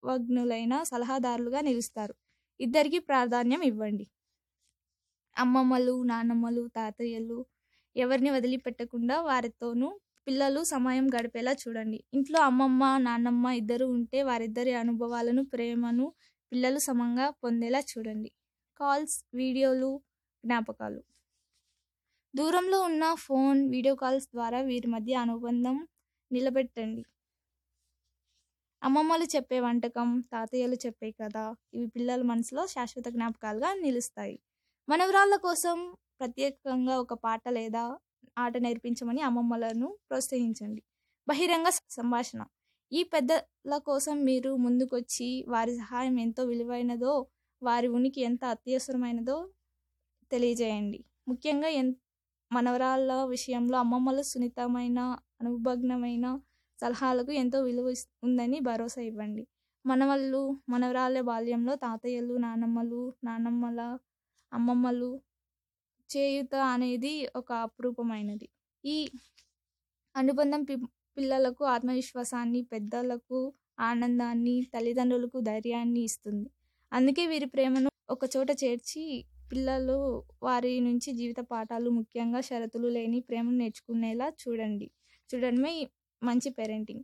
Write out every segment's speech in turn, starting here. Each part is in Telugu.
అనుభవజ్ఞులైన సలహాదారులుగా నిలుస్తారు ఇద్దరికి ప్రాధాన్యం ఇవ్వండి అమ్మమ్మలు నానమ్మలు తాతయ్యలు ఎవరిని వదిలిపెట్టకుండా వారితోనూ పిల్లలు సమయం గడిపేలా చూడండి ఇంట్లో అమ్మమ్మ నాన్నమ్మ ఇద్దరు ఉంటే వారిద్దరి అనుభవాలను ప్రేమను పిల్లలు సమంగా పొందేలా చూడండి కాల్స్ వీడియోలు జ్ఞాపకాలు దూరంలో ఉన్న ఫోన్ వీడియో కాల్స్ ద్వారా వీరి మధ్య అనుబంధం నిలబెట్టండి అమ్మమ్మలు చెప్పే వంటకం తాతయ్యలు చెప్పే కథ ఇవి పిల్లల మనసులో శాశ్వత జ్ఞాపకాలుగా నిలుస్తాయి మనవరాళ్ళ కోసం ప్రత్యేకంగా ఒక పాట లేదా ఆట నేర్పించమని అమ్మమ్మలను ప్రోత్సహించండి బహిరంగ సంభాషణ ఈ పెద్దల కోసం మీరు ముందుకొచ్చి వారి సహాయం ఎంతో విలువైనదో వారి ఉనికి ఎంత అత్యవసరమైనదో తెలియజేయండి ముఖ్యంగా ఎన్ మనవరాళ్ళ విషయంలో అమ్మమ్మల సున్నితమైన అనుభగ్నమైన సలహాలకు ఎంతో విలువ ఇస్- ఉందని భరోసా ఇవ్వండి మనవళ్ళు మనవరాళ్ళ బాల్యంలో తాతయ్యలు నానమ్మలు నానమ్మల అమ్మమ్మలు చేయుత అనేది ఒక అపురూపమైనది ఈ అనుబంధం పి పిల్లలకు ఆత్మవిశ్వాసాన్ని పెద్దలకు ఆనందాన్ని తల్లిదండ్రులకు ధైర్యాన్ని ఇస్తుంది అందుకే వీరి ప్రేమను ఒక చోట చేర్చి పిల్లలు వారి నుంచి జీవిత పాఠాలు ముఖ్యంగా షరతులు లేని ప్రేమను నేర్చుకునేలా చూడండి చూడడమే మంచి పేరెంటింగ్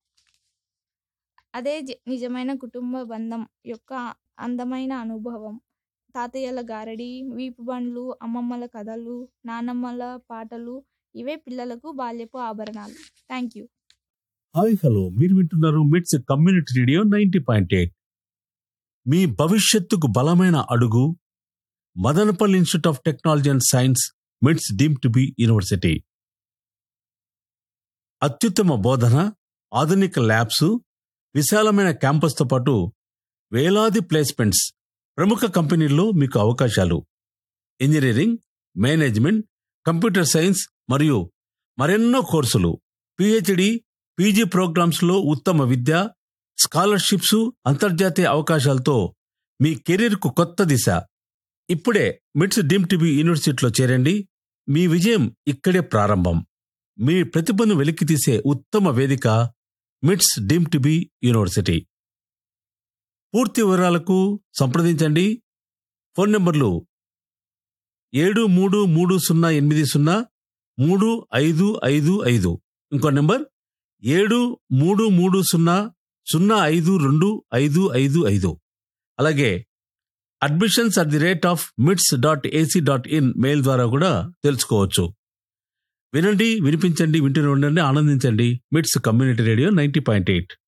అదే జ- నిజమైన కుటుంబ బంధం యొక్క అందమైన అనుభవం తాతయ్యల గారడి వీపు బండ్లు అమ్మమ్మల కథలు నానమ్మల పాటలు ఇవే పిల్లలకు బాల్యపు ఆభరణాలు థ్యాంక్ యూ హాయ్ హలో మీరు వింటున్నారు MITS community radio ninety point eight మీ భవిష్యత్తుకు బలమైన అడుగు Madanapalle institute of technology and science MITS deem to be university అత్యుత్తమ బోధన ఆధునిక ల్యాబ్స్ విశాలమైన క్యాంపస్తో పాటు వేలాది ప్లేస్మెంట్స్ ప్రముఖ కంపెనీల్లో మీకు అవకాశాలు ఇంజనీరింగ్ మేనేజ్మెంట్ కంప్యూటర్ సైన్స్ మరియు మరెన్నో కోర్సులు పిహెచ్డి పీజీ ప్రోగ్రామ్స్ లో ఉత్తమ విద్య స్కాలర్షిప్స్ అంతర్జాతీయ అవకాశాలతో మీ కెరీర్కు కొత్త దిశ ఇప్పుడే మిట్స్ డీమ్ టీవీ యూనివర్సిటీలో చేరండి మీ విజయం ఇక్కడే ప్రారంభం మీ ప్రతిభను వెలికితీసే ఉత్తమ వేదిక మిట్స్ డీమ్ టీవీ యూనివర్సిటీ పూర్తి వివరాలకు సంప్రదించండి ఫోన్ నంబర్లు ఏడు మూడు మూడు సున్నా ఎనిమిది సున్నా మూడు ఐదు ఐదు ఐదు ఇంకో నెంబర్ ఏడు మూడు మూడు సున్నా సున్నా ఐదు రెండు ఐదు ఐదు ఐదు అలాగే admissions at the rate of MITS dot AC dot in mail ద్వారా కూడా తెలుసుకోవచ్చు వినండి వినిపించండి వింటూనే ఉండండి ఆనందించండి MITS community radio ninety point eight